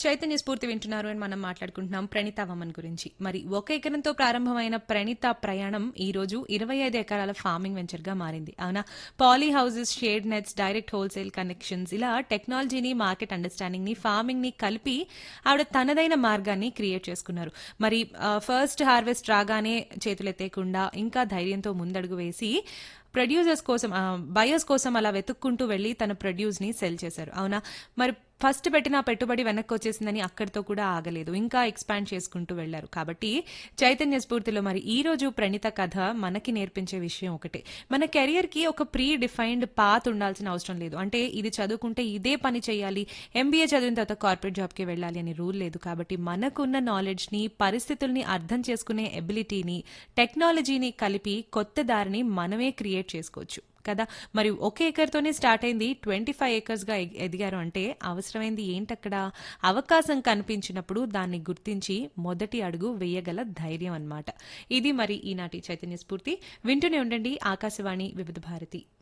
చైతన్య స్ఫూర్తి వింటున్నారు అని మనం మాట్లాడుకుంటున్నాం ప్రణీత వమన్ గురించి మరి ఒక ఎకరంతో ప్రారంభమైన ప్రణీత ప్రయాణం ఈ రోజు ఇరవై ఐదు ఎకరాల ఫార్మింగ్ వెంచర్ గా మారింది అవునా poly houses shade nets direct wholesale connections ఇలా టెక్నాలజీని మార్కెట్ అండర్స్టాండింగ్ ని ఫార్మింగ్ ని కలిపి ఆవిడ తనదైన మార్గాన్ని క్రియేట్ చేసుకున్నారు మరి ఫస్ట్ హార్వెస్ట్ రాగానే చేతులెత్తేయకుండా ఇంకా ధైర్యంతో ముందడుగు వేసి ప్రొడ్యూసర్స్ కోసం బయర్స్ కోసం అలా వెతుక్కుంటూ వెళ్ళి తన ప్రొడ్యూస్ ని సెల్ చేశారు అవునా మరి ఫస్ట్ పెట్టిన పెట్టుబడి వెనక్కి వచ్చేసిందని అక్కడితో కూడా ఆగలేదు ఇంకా ఎక్స్పాండ్ చేసుకుంటూ వెళ్లారు కాబట్టి చైతన్య స్ఫూర్తిలో మరి ఈ రోజు ప్రణీత కథ మనకి నేర్పించే విషయం ఒకటే మన కెరియర్ కి ఒక ప్రీ డిఫైన్డ్ పాత్ ఉండాల్సిన అవసరం లేదు అంటే ఇది చదువుకుంటే ఇదే పని చేయాలి ఎంబీఏ చదివిన తర్వాత కార్పొరేట్ జాబ్ కి వెళ్ళాలి అని రూల్ లేదు కాబట్టి మనకున్న నాలెడ్జ్ ని పరిస్థితుల్ని అర్థం చేసుకునే ఎబిలిటీని టెక్నాలజీని కలిపి కొత్త దారిని మనమే క్రియేట్ చేసుకోవచ్చు కదా మరి ఒక ఏకర్తోనే స్టార్ట్ అయింది ట్వంటీ ఫైవ్ ఏకర్స్ గా ఎగ్- ఎదిగారు అంటే అవసరమైంది ఏంటక్కడ అవకాశం కనిపించినప్పుడు దాన్ని గుర్తించి మొదటి అడుగు వేయగల ధైర్యం అన్నమాట ఇది మరి ఈనాటి చైతన్య స్ఫూర్తి వింటూనే ఉండండి ఆకాశవాణి వివిధ భారతి